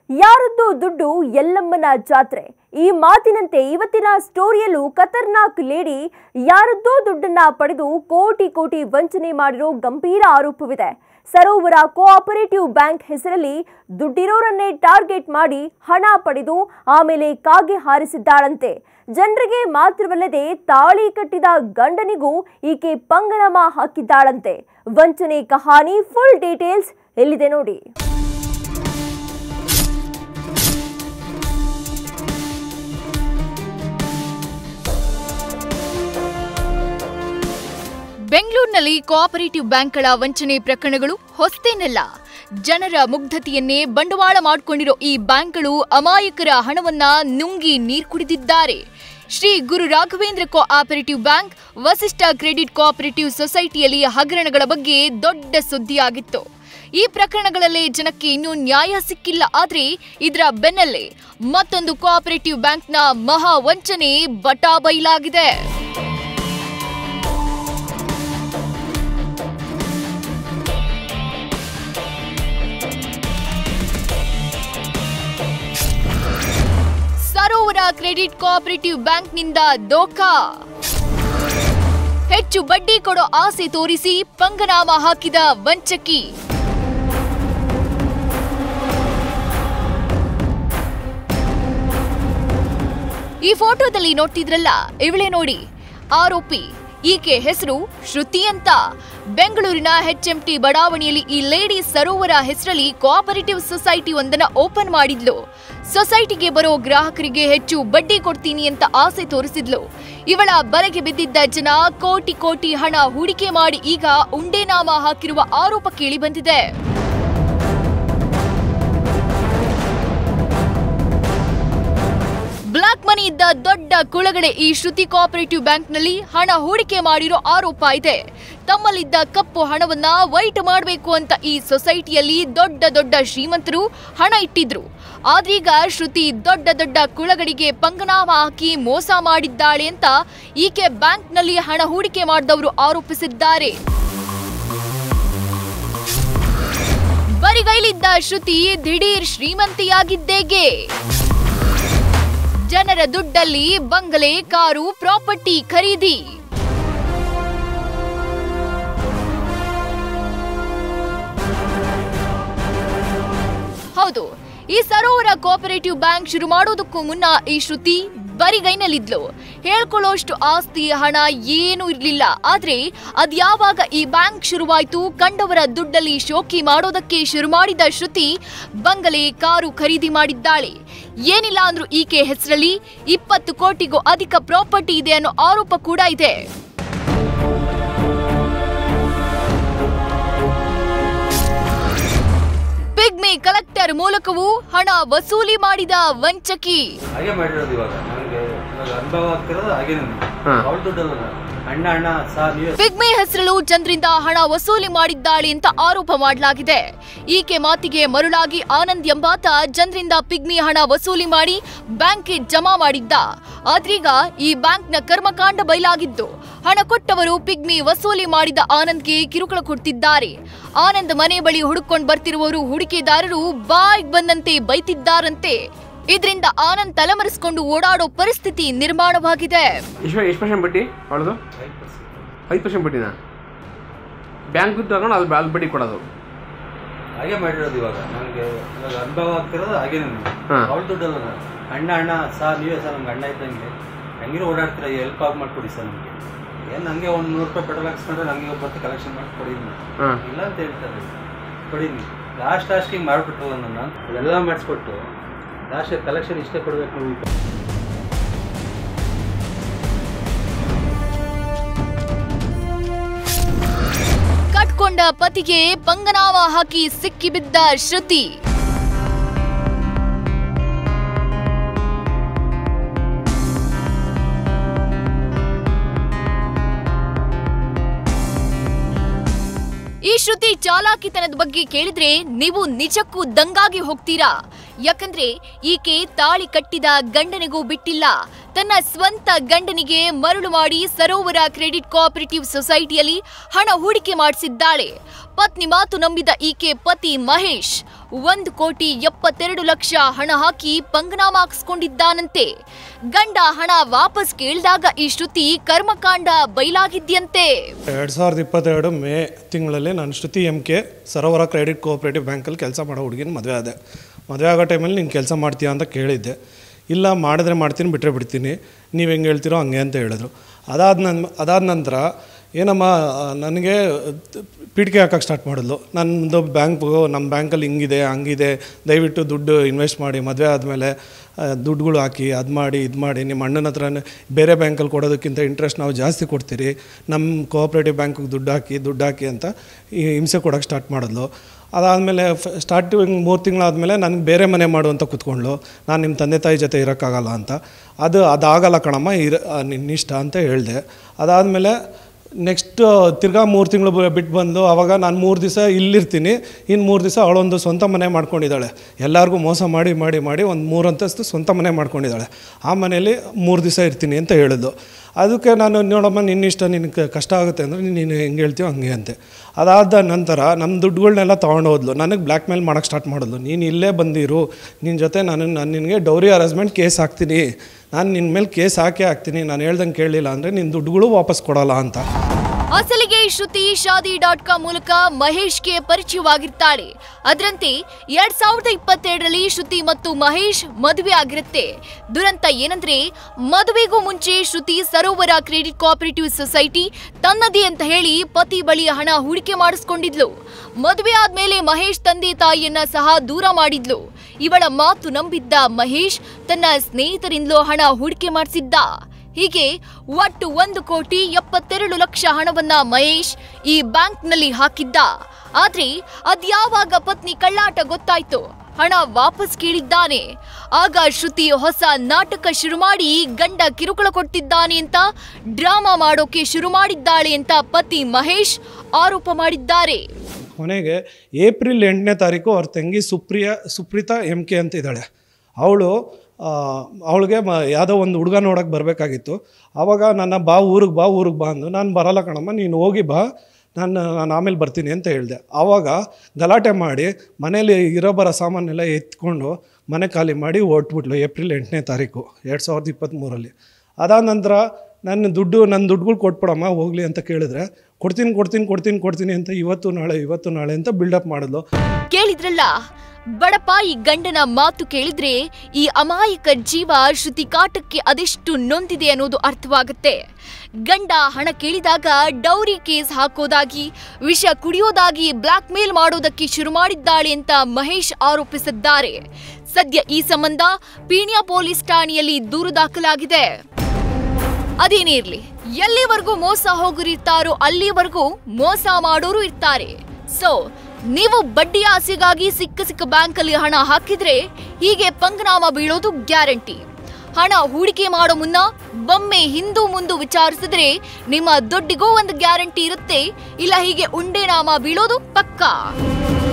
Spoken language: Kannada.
ಯಾರದ್ದು ದುಡ್ಡು ಎಲ್ಲಮ್ಮನ ಜಾತ್ರೆ ಈ ಮಾತಿನಂತೆ ಇವತ್ತಿನ ಸ್ಟೋರಿಯಲ್ಲೂ ಖತರ್ನಾಕ್ ಲೇಡಿ ಯಾರದ್ದೋ ದುಡ್ಡನ್ನ ಪಡೆದು ಕೋಟಿ ಕೋಟಿ ವಂಚನೆ ಮಾಡಿರೋ ಗಂಭೀರ ಆರೋಪವಿದೆ ಸರೋವರ ಕೋಆಪರೇಟಿವ್ ಬ್ಯಾಂಕ್ ಹೆಸರಲ್ಲಿ ದುಡ್ಡಿರೋರನ್ನೇ ಟಾರ್ಗೆಟ್ ಮಾಡಿ ಹಣ ಪಡೆದು ಆಮೇಲೆ ಕಾಗೆ ಹಾರಿಸಿದ್ದಾಳಂತೆ ಜನರಿಗೆ ಮಾತ್ರವಲ್ಲದೆ ತಾಳಿ ಕಟ್ಟಿದ ಗಂಡನಿಗೂ ಈಕೆ ಪಂಗನಾಮ ಹಾಕಿದ್ದಾಳಂತೆ ವಂಚನೆ ಕಹಾನಿ ಫುಲ್ ಡೀಟೇಲ್ಸ್ ಎಲ್ಲಿದೆ ನೋಡಿ ಬೆಂಗಳೂರಿನಲ್ಲಿ ಕೋಆಪರೇಟಿವ್ ಬ್ಯಾಂಕ್ಗಳ ವಂಚನೆ ಪ್ರಕರಣಗಳು ಹೊಸ್ತೇನಲ್ಲ ಜನರ ಮುಗ್ಧತೆಯನ್ನೇ ಬಂಡವಾಳ ಮಾಡಿಕೊಂಡಿರೋ ಈ ಬ್ಯಾಂಕ್ಗಳು ಅಮಾಯಕರ ಹಣವನ್ನ ನುಂಗಿ ನೀರು ಕುಡಿದಿದ್ದಾರೆ Shri Guru Raghavendra cooperative bank Vasishtha credit cooperative ಸೊಸೈಟಿಯಲ್ಲಿ ಹಗರಣಗಳ ಬಗ್ಗೆ ದೊಡ್ಡ ಸುದ್ದಿಯಾಗಿತ್ತು ಈ ಪ್ರಕರಣಗಳಲ್ಲೇ ಜನಕ್ಕೆ ಇನ್ನೂ ನ್ಯಾಯ ಸಿಕ್ಕಿಲ್ಲ ಆದ್ರೆ ಇದರ ಬೆನ್ನಲ್ಲೇ ಮತ್ತೊಂದು ಕೋಆಪರೇಟಿವ್ ಬ್ಯಾಂಕ್ನ ಮಹಾ ವಂಚನೆ ಬಟಾ ಬಯಲಾಗಿದೆ ಸರೋವರ ಕ್ರೆಡಿಟ್ ಕೋಆಪರೇಟಿವ್ ಬ್ಯಾಂಕ್ನಿಂದ ದೋಖಾ ಹೆಚ್ಚು ಬಡ್ಡಿ ಕೊಡೋ ಆಸೆ ತೋರಿಸಿ ಪಂಗನಾಮ ಹಾಕಿದ ವಂಚಕಿ ಈ ಫೋಟೋದಲ್ಲಿ ನೋಡ್ತಿದ್ರಲ್ಲ ಇವಳೇ ನೋಡಿ ಆರೋಪಿ ಈಕೆ ಹೆಸರು ಶ್ರುತಿ ಅಂತ ಬೆಂಗಳೂರಿನ ಟಿ ಬಡಾವಣೆಯಲ್ಲಿ ಈ ಲೇಡಿ ಸರೋವರ ಹೆಸರಲ್ಲಿ ಕೋಆಪರೇಟಿವ್ ಸೊಸೈಟಿ ಒಂದನ್ನ ಓಪನ್ ಮಾಡಿದ್ಲು ಸೊಸೈಟಿಗೆ ಬರೋ ಗ್ರಾಹಕರಿಗೆ ಹೆಚ್ಚು ಬಡ್ಡಿ ಕೊಡ್ತೀನಿ ಅಂತ ಆಸೆ ತೋರಿಸಿದ್ಲು ಇವಳ ಬಲೆಗೆ ಬಿದ್ದಿದ್ದ ಜನ ಕೋಟಿ ಕೋಟಿ ಹಣ ಹೂಡಿಕೆ ಮಾಡಿ ಈಗ ಉಂಡೆನಾಮ ಹಾಕಿರುವ ಆರೋಪ ಕೇಳಿ ಬಂದಿದೆ ಬ್ಲಾಕ್ ಮನಿ ಇದ್ದ ದೊಡ್ಡ ಕುಳಗಡೆ ಈ ಶ್ರುತಿ ಕೋಆಪರೇಟಿವ್ ಬ್ಯಾಂಕ್ನಲ್ಲಿ ಹಣ ಹೂಡಿಕೆ ಮಾಡಿರೋ ಆರೋಪ ಇದೆ ತಮ್ಮಲ್ಲಿದ್ದ ಕಪ್ಪು ಹಣವನ್ನ ವೈಟ್ ಮಾಡಬೇಕು ಅಂತ ಈ ಸೊಸೈಟಿಯಲ್ಲಿ ದೊಡ್ಡ ದೊಡ್ಡ ಶ್ರೀಮಂತರು ಹಣ ಇಟ್ಟಿದ್ರು ಆದ್ರೀಗ ಶ್ರುತಿ ದೊಡ್ಡ ದೊಡ್ಡ ಕುಳಗಡಿಗೆ ಪಂಗನಾಮ ಹಾಕಿ ಮೋಸ ಮಾಡಿದ್ದಾಳೆ ಅಂತ ಈಕೆ ಬ್ಯಾಂಕ್ನಲ್ಲಿ ಹಣ ಹೂಡಿಕೆ ಮಾಡಿದವರು ಆರೋಪಿಸಿದ್ದಾರೆ ಬರಿಗೈಲಿದ್ದ ಶ್ರುತಿ ದಿಢೀರ್ ಶ್ರೀಮಂತಿಯಾಗಿದ್ದೇಗೆ ಜನರ ದುಡ್ಡಲ್ಲಿ ಬಂಗಲೆ ಕಾರು ಪ್ರಾಪರ್ಟಿ ಖರೀದಿ ಹೌದು ಈ ಸರೋವರ ಕೋಆಪರೇಟಿವ್ ಬ್ಯಾಂಕ್ ಶುರು ಮಾಡೋದಕ್ಕೂ ಮುನ್ನ ಈ ಶ್ರುತಿ ಬರಿಗೈನಲ್ಲಿದ್ಲು ಹೇಳ್ಕೊಳ್ಳೋಷ್ಟು ಆಸ್ತಿ ಹಣ ಏನೂ ಇರ್ಲಿಲ್ಲ ಆದ್ರೆ ಅದ್ಯಾವಾಗ ಈ ಬ್ಯಾಂಕ್ ಶುರುವಾಯ್ತು ಕಂಡವರ ದುಡ್ಡಲ್ಲಿ ಶೋಕಿ ಮಾಡೋದಕ್ಕೆ ಶುರು ಮಾಡಿದ ಶ್ರುತಿ ಬಂಗಲೆ ಕಾರು ಖರೀದಿ ಮಾಡಿದ್ದಾಳೆ ಏನಿಲ್ಲ ಅಂದ್ರೂ ಈಕೆ ಹೆಸರಲ್ಲಿ ಇಪ್ಪತ್ತು ಕೋಟಿಗೂ ಅಧಿಕ ಪ್ರಾಪರ್ಟಿ ಇದೆ ಅನ್ನೋ ಆರೋಪ ಕೂಡ ಇದೆ ಪಿಗ್ಮಿ ಕಲೆಕ್ಟರ್ ಮೂಲಕವೂ ಹಣ ವಸೂಲಿ ಮಾಡಿದ ವಂಚಕಿ ಹಾಗೆ ಮಾಡಿರೋದು ಇವಾಗ ನನಗೆ ಇವಾಗ ಅನುಭವ ಆಗ್ತಿರೋದು ಹಾಗೆ ನನಗೆ ಹಾ. ಅವ್ಳ ದುಡ್ಡಲ್ಲ ನಾನು. ಅಣ್ಣ ಅಣ್ಣ ಸರ್ ನೀವೇ ಪಿಗ್ಮಿ ಹೆಸರಲ್ಲೂ ಜನರಿಂದ ಹಣ ವಸೂಲಿ ಮಾಡಿದ್ದಾಳೆ ಅಂತ ಆರೋಪ ಮಾಡಲಾಗಿದೆ ಈಕೆ ಮಾತಿಗೆ ಮರುಳಾಗಿ ಆನಂದ್ ಎಂಬಾತ ಜನರಿಂದ ಪಿಗ್ಮಿ ಹಣ ವಸೂಲಿ ಮಾಡಿ ಬ್ಯಾಂಕ್ಗೆ ಜಮಾ ಮಾಡಿದ್ದ ಆದ್ರೀಗ ಈ ಬ್ಯಾಂಕ್ನ ಕರ್ಮಕಾಂಡ ಬಯಲಾಗಿದ್ದು ಹಣ ಕೊಟ್ಟವರು ಪಿಗ್ಮಿ ವಸೂಲಿ ಮಾಡಿದ ಆನಂದ್ಗೆ ಕಿರುಕುಳ ಕೊಡ್ತಿದ್ದಾರೆ ಆನಂದ್ ಮನೆ ಬಳಿ ಹುಡುಕೊಂಡು ಬರ್ತಿರುವವರು ಹೂಡಿಕೆದಾರರು ಬಾಯ್ಗ್ ಬಂದಂತೆ ಬೈತಿದ್ದಾರಂತೆ ಇದರಿಂದ ಆನಂದ್ ತಲೆಮರೆಸಿಕೊಂಡು ಓಡಾಡೋ ಪರಿಸ್ಥಿತಿ ನಿರ್ಮಾಣವಾಗಿದೆ ಎಷ್ಟು ಎಷ್ಟು ಪರ್ಸೆಂಟ್ ಬಡ್ಡಿ ಅವಳದು ಐದು ಪರ್ಸೆಂಟ್ ಬಡ್ಡಿನಾ ಬ್ಯಾಂಕ್ ತಗೊಂಡು ಅದು ಅದು ಬಡ್ಡಿ ಕೊಡೋದು ಹಾಗೆ ಮಾಡಿರೋದು ಇವಾಗ ನನಗೆ ಇವಾಗ ಅನುಭವ ಆಗ್ತಿರೋದು ಹಾಗೆ ನನಗೆ ಹಾ. ಅವ್ಳ ದುಡ್ಡಲ್ಲ ನಾನು. ಅಣ್ಣ ಅಣ್ಣ ಸರ್ ನೀವೇ ಸರ್ ನಮ್ಗೆ ಅಣ್ಣ ಇದ್ದಂಗೆ ಹೆಂಗಿರೋ ಓಡಾಡ್ತೀರ ಹೆಲ್ಪ್ ಆಗಿ ಮಾಡಿಕೊಡಿ ಸರ್ ನಮಗೆ ಏನು ನನಗೆ ಒಂದು ನೂರು ರೂಪಾಯಿ ಪೆಟ್ರೋಲ್ ಹಾಕ್ಸ್ಕೊಂಡ್ರೆ ನನಗೆ ಒಬ್ಬತ್ತು ಕಲೆಕ್ಷನ್ ಮಾಡಿ ಕೊಡಿ ನೀವು. ಹಾಂ ಇಲ್ಲ ಅಂತ ಹೇಳ್ತಾರೆ ಕೊಡಿ ನೀವು ಲಾಸ್ಟ್ ಲಾಸ್ಟ್ ಹಿಂಗೆ ಮಾಡಿಬಿಟ್ಟು ನನ್ನ ಅದೆಲ್ಲ ಮಾಡಿಸ್ಕೊಟ್ಟು ಲಾಸ್ಟ್ ಕಲೆಕ್ಷನ್ ಇಷ್ಟೇ ಕೊಡಬೇಕು ನೀವು ಕಟ್ಕೊಂಡ ಪತಿಗೆ ಪಂಗನಾಮ ಹಾಕಿ ಸಿಕ್ಕಿಬಿದ್ದ ಶ್ರುತಿ ಈ ಶ್ರುತಿ ಚಾಲಾಕಿತನದ ಬಗ್ಗೆ ಕೇಳಿದ್ರೆ ನೀವು ನಿಜಕ್ಕೂ ದಂಗಾಗಿ ಹೋಗ್ತೀರಾ ಯಾಕಂದ್ರೆ ಈಕೆ ತಾಳಿ ಕಟ್ಟಿದ ಗಂಡನಿಗೂ ಬಿಟ್ಟಿಲ್ಲ ತನ್ನ ಸ್ವಂತ ಗಂಡನಿಗೆ ಮರಳು ಮಾಡಿ ಸರೋವರ ಕ್ರೆಡಿಟ್ ಕೋಆಪರೇಟಿವ್ ಸೊಸೈಟಿಯಲ್ಲಿ ಹಣ ಹೂಡಿಕೆ ಮಾಡಿಸಿದ್ದಾಳೆ ಪತ್ನಿ ಮಾತು ನಂಬಿದ ಈಕೆ ಪತಿ ಮಹೇಶ್ ಒಂದು ಕೋಟಿ ಎಪ್ಪತ್ತೆರಡು ಲಕ್ಷ ಹಣ ಹಾಕಿ ಪಂಗನಾಮ ಹಾಕಿಸ್ಕೊಂಡಿದ್ದಾನಂತೆ ಗಂಡ ಹಣ ವಾಪಸ್ ಕೇಳಿದಾಗ ಈ ಶ್ರುತಿ ಕರ್ಮಕಾಂಡ ಬಯಲಾಗಿದ್ಯಂತೆ ಎರಡು ಸಾವಿರದ ಇಪ್ಪತ್ತೆರಡು ಮೇ ತಿಂಗಳಲ್ಲಿ ನಾನು Shruti M K Sarovara credit cooperative ಬ್ಯಾಂಕಲ್ಲಿ ಕೆಲಸ ಮಾಡೋ ಹುಡುಗಿನ ಮದುವೆ ಆದೆ ಮದುವೆ ಆಗೋ ಟೈಮಲ್ಲಿ ನೀನು ಕೆಲಸ ಮಾಡ್ತೀಯಾ ಅಂತ ಕೇಳಿದ್ದೆ ಇಲ್ಲ ಮಾಡಿದ್ರೆ ಮಾಡ್ತೀನಿ ಬಿಟ್ಟರೆ ಬಿಡ್ತೀನಿ ನೀವು ಹೆಂಗೆ ಹೇಳ್ತೀರೋ ಹಂಗೆ ಅಂತ ಹೇಳಿದ್ರು ಅದಾದ ನನ್ ಅದಾದ ನಂತರ ಏನಮ್ಮ ನನಗೆ ಪೀಠಿಗೆ ಹಾಕಕ್ಕೆ ಸ್ಟಾರ್ಟ್ ಮಾಡಿದ್ಲು ನನ್ನದು ಬ್ಯಾಂಕ್ ನಮ್ಮ ಬ್ಯಾಂಕಲ್ಲಿ ಹಿಂಗಿದೆ ಹಂಗಿದೆ ದಯವಿಟ್ಟು ದುಡ್ಡು ಇನ್ವೆಸ್ಟ್ ಮಾಡಿ ಮದುವೆ ಆದಮೇಲೆ ದುಡ್ಡುಗಳು ಹಾಕಿ ಅದು ಮಾಡಿ ಇದು ಮಾಡಿ ನಿಮ್ಮ ಅಣ್ಣನ ಹತ್ರ ಬೇರೆ ಬ್ಯಾಂಕಲ್ಲಿ ಕೊಡೋದಕ್ಕಿಂತ ಇಂಟ್ರೆಸ್ಟ್ ನಾವು ಜಾಸ್ತಿ ಕೊಡ್ತೀರಿ ನಮ್ಮ ಕೋಆಪ್ರೇಟಿವ್ ಬ್ಯಾಂಕಿಗೆ ದುಡ್ಡು ಹಾಕಿ ದುಡ್ಡು ಹಾಕಿ ಅಂತ ಈ ಹಿಂಸೆ ಕೊಡೋಕ್ಕೆ ಸ್ಟಾರ್ಟ್ ಮಾಡಿದ್ಲು ಅದಾದಮೇಲೆ ಸ್ಟಾರ್ಟಿಂಗ್ ಮೂರು ತಿಂಗಳಾದಮೇಲೆ ನನಗೆ ಬೇರೆ ಮನೆ ಮಾಡು ಅಂತ ಕೂತ್ಕೊಂಡ್ಳು ನಾನು ನಿಮ್ಮ ತಂದೆ ತಾಯಿ ಜೊತೆ ಇರೋಕ್ಕಾಗಲ್ಲ ಅಂತ ಅದು ಅದಾಗಲ್ಲ ಕಣಮ್ಮ ಇರ ನಿನ್ನಿಷ್ಟ ಅಂತ ಹೇಳಿದೆ ಅದಾದಮೇಲೆ ನೆಕ್ಸ್ಟ್ ತಿರ್ಗಾ ಮೂರು ತಿಂಗಳು ಬಿಟ್ಟು ಬಂದು ಅವಾಗ ನಾನು ಮೂರು ದಿವಸ ಇಲ್ಲಿರ್ತೀನಿ ಇನ್ನು ಮೂರು ದಿವಸ ಅವಳೊಂದು ಸ್ವಂತ ಮನೆ ಮಾಡ್ಕೊಂಡಿದ್ದಾಳೆ ಎಲ್ಲರಿಗೂ ಮೋಸ ಮಾಡಿ ಮಾಡಿ ಮಾಡಿ ಒಂದು ಮೂರು ಅಂತಸ್ತು ಸ್ವಂತ ಮನೆ ಮಾಡ್ಕೊಂಡಿದ್ದಾಳೆ ಆ ಮನೇಲಿ ಮೂರು ದಿವಸ ಇರ್ತೀನಿ ಅಂತ ಹೇಳಿದ್ದು ಅದಕ್ಕೆ ನಾನು ನೋಡಮ್ಮ ನಿನ್ನಿಷ್ಟ ನಿನಗೆ ಕಷ್ಟ ಆಗುತ್ತೆ ಅಂದರೆ ನೀನು ಹೆಂಗೆ ಹೇಳ್ತೀಯೋ ಹಂಗೆ ಅಂತೆ ಅದಾದ ನಂತರ ನಮ್ಮ ದುಡ್ಡುಗಳ್ನೆಲ್ಲ ತೊಗೊಂಡು ಹೋದ್ಲು ನನಗೆ ಬ್ಲ್ಯಾಕ್ ಮೇಲ್ ಮಾಡೋಕ್ಕೆ ಸ್ಟಾರ್ಟ್ ಮಾಡಿದ್ಲು ನೀನು ಇಲ್ಲೇ ಬಂದಿರು ನಿನ್ನ ಜೊತೆ ನಾನು ನಾನು ನಿನಗೆ ಡೌರಿ ಹರಾಸ್ಮೆಂಟ್ ಕೇಸ್ ಹಾಕ್ತೀನಿ ನಾನು ನಿನ್ನ ಮೇಲೆ ಕೇಸ್ ಹಾಕೇ ಹಾಕ್ತೀನಿ ನಾನು ಹೇಳ್ದಂಗೆ ಕೇಳಲಿಲ್ಲ ಅಂದರೆ ನಿನ್ನ ದುಡ್ಡುಗಳು ವಾಪಸ್ ಕೊಡಲ್ಲ ಅಂತ ಅಸಲಿಗೆ ಶ್ರುತಿ ಶಾದಿ ಡಾಟ್ ಕಾಮ್ ಮೂಲಕ ಮಹೇಶ್ಗೆ ಪರಿಚಯವಾಗಿರ್ತಾಳೆ ಅದರಂತೆ ಎರಡ್ ಸಾವಿರದ ಇಪ್ಪತ್ತೆರಡರಲ್ಲಿ ಶ್ರುತಿ ಮತ್ತು ಮಹೇಶ್ ಮದುವೆ ಆಗಿರುತ್ತೆ ದುರಂತ ಏನಂದ್ರೆ ಮದುವೆಗೂ ಮುಂಚೆ ಶ್ರುತಿ ಸರೋವರ ಕ್ರೆಡಿಟ್ ಕೋಆಪರೇಟಿವ್ ಸೊಸೈಟಿ ತನ್ನದೇ ಅಂತ ಹೇಳಿ ಪತಿ ಬಳಿ ಹಣ ಹೂಡಿಕೆ ಮಾಡಿಸ್ಕೊಂಡಿದ್ಲು ಮದುವೆ ಆದ್ಮೇಲೆ ಮಹೇಶ್ ತಂದೆ ತಾಯಿಯನ್ನ ಸಹ ದೂರ ಮಾಡಿದ್ಲು ಇವಳ ಮಾತು ನಂಬಿದ್ದ ಮಹೇಶ್ ತನ್ನ ಸ್ನೇಹಿತರಿಂದಲೂ ಹಣ ಹೂಡಿಕೆ ಮಾಡಿಸಿದ್ದ ಹೀಗೆ ಒಟ್ಟು ಒಂದು ಕೋಟಿ ಎಪ್ಪತ್ತೆರಡು ಲಕ್ಷ ಹಣವನ್ನ ಮಹೇಶ್ ಈ ಬ್ಯಾಂಕ್ನಲ್ಲಿ ಹಾಕಿದ್ದ ಆದ್ರೆ ಅದ್ಯಾವಾಗ ಪತ್ನಿ ಕಳ್ಳಾಟ ಗೊತ್ತಾಯ್ತು ಹಣ ವಾಪಸ್ ಕೇಳಿದ್ದಾನೆ ಆಗ ಶ್ರುತಿ ಹೊಸ ನಾಟಕ ಶುರು ಮಾಡಿ ಗಂಡ ಕಿರುಕುಳ ಕೊಟ್ಟಿದ್ದಾನೆ ಅಂತ ಡ್ರಾಮಾ ಮಾಡೋಕೆ ಶುರು ಮಾಡಿದ್ದಾಳೆ ಅಂತ ಪತಿ ಮಹೇಶ್ ಆರೋಪ ಮಾಡಿದ್ದಾರೆ ಕೊನೆಗೆ ಏಪ್ರಿಲ್ ಎಂಟನೇ ತಾರೀಕು ಅವ್ರ ತಂಗಿ ಸುಪ್ರಿಯ ಸುಪ್ರೀತಾ ಎಮ್ ಕೆ ಅಂತ ಇದ್ದಾಳೆ ಅವಳು ಅವಳಿಗೆ ಮ ಯಾವುದೋ ಒಂದು ಹುಡುಗ ನೋಡೋಕೆ ಬರಬೇಕಾಗಿತ್ತು ಆವಾಗ ನನ್ನ ಬಾ ಊರಿಗೆ ಬಾ ಊರಿಗೆ ಬಾ ಅಂದು ನಾನು ಬರಲ್ಲ ಕಣಮ್ಮ ನೀನು ಹೋಗಿ ಬಾ ನಾನು ನಾನು ಆಮೇಲೆ ಬರ್ತೀನಿ ಅಂತ ಹೇಳಿದೆ ಆವಾಗ ಗಲಾಟೆ ಮಾಡಿ ಮನೇಲಿ ಇರೋ ಬರೋ ಸಾಮಾನೆಲ್ಲ ಎತ್ಕೊಂಡು ಮನೆ ಖಾಲಿ ಮಾಡಿ ಹೊಟ್ಬಿಟ್ಲು ಏಪ್ರಿಲ್ ಎಂಟನೇ ತಾರೀಕು ಎರಡು ಸಾವಿರದ ಇಪ್ಪತ್ತ್ಮೂರಲ್ಲಿ ಅದಾದ ನಂತರ ನನ್ನ ದುಡ್ಡು ನನ್ನ ದುಡ್ಡುಗಳು ಕೊಟ್ಬಿಡಮ್ಮ ಹೋಗಲಿ ಅಂತ ಕೇಳಿದ್ರೆ ಕೊಡ್ತೀನಿ ಕೊಡ್ತೀನಿ ಕೊಡ್ತೀನಿ ಕೊಡ್ತೀನಿ ಅಂತ ಇವತ್ತು ನಾಳೆ ಇವತ್ತು ನಾಳೆ ಅಂತ ಬಿಲ್ಡಪ್ ಮಾಡಿದ್ಲು ಕೇಳಿದ್ರಲ್ಲ ಬಡಪಾಯಿ ಗಂಡನ ಮಾತು ಕೇಳಿದ್ರೆ ಈ ಅಮಾಯಕ ಜೀವ ಶ್ರುತಿ ಕಾಟಕ್ಕೆ ಅದೆಷ್ಟು ನೊಂದಿದೆ ಅನ್ನೋದು ಅರ್ಥವಾಗುತ್ತೆ ಗಂಡ ಹಣ ಕೇಳಿದಾಗ ಡೌರಿ ಕೇಸ್ ಹಾಕೋದಾಗಿ ವಿಷ ಕುಡಿಯೋದಾಗಿ ಬ್ಲಾಕ್ ಮೇಲ್ ಮಾಡೋದಕ್ಕೆ ಶುರು ಮಾಡಿದ್ದಾಳೆ ಅಂತ ಮಹೇಶ್ ಆರೋಪಿಸಿದ್ದಾರೆ ಸದ್ಯ ಈ ಸಂಬಂಧ ಪೀಣ್ಯ ಪೊಲೀಸ್ ಠಾಣೆಯಲ್ಲಿ ದೂರು ದಾಖಲಾಗಿದೆ ಅದೇನೇ ಇರ್ಲಿ ಎಲ್ಲಿವರೆಗೂ ಮೋಸ ಹೋಗರಿರ್ತಾರೋ ಅಲ್ಲಿವರೆಗೂ ಮೋಸ ಮಾಡೋರು ಇರ್ತಾರೆ ಸೊ ನೀವು ಬಡ್ಡಿ ಆಸೆಗಾಗಿ ಸಿಕ್ಕ ಸಿಕ್ಕ ಬ್ಯಾಂಕಲ್ಲಿ ಹಣ ಹಾಕಿದ್ರೆ ಹೀಗೆ ಪಂಗನಾಮ ಬೀಳೋದು ಗ್ಯಾರಂಟಿ ಹಣ ಹೂಡಿಕೆ ಮಾಡೋ ಮುನ್ನ ಬೊಮ್ಮೆ ಹಿಂದು ಮುಂದು ವಿಚಾರಿಸಿದ್ರೆ ನಿಮ್ಮ ದುಡ್ಡಿಗೂ ಒಂದು ಗ್ಯಾರಂಟಿ ಇರುತ್ತೆ ಇಲ್ಲ ಹೀಗೆ ಉಂಡೆ ನಾಮ ಬೀಳೋದು ಪಕ್ಕಾ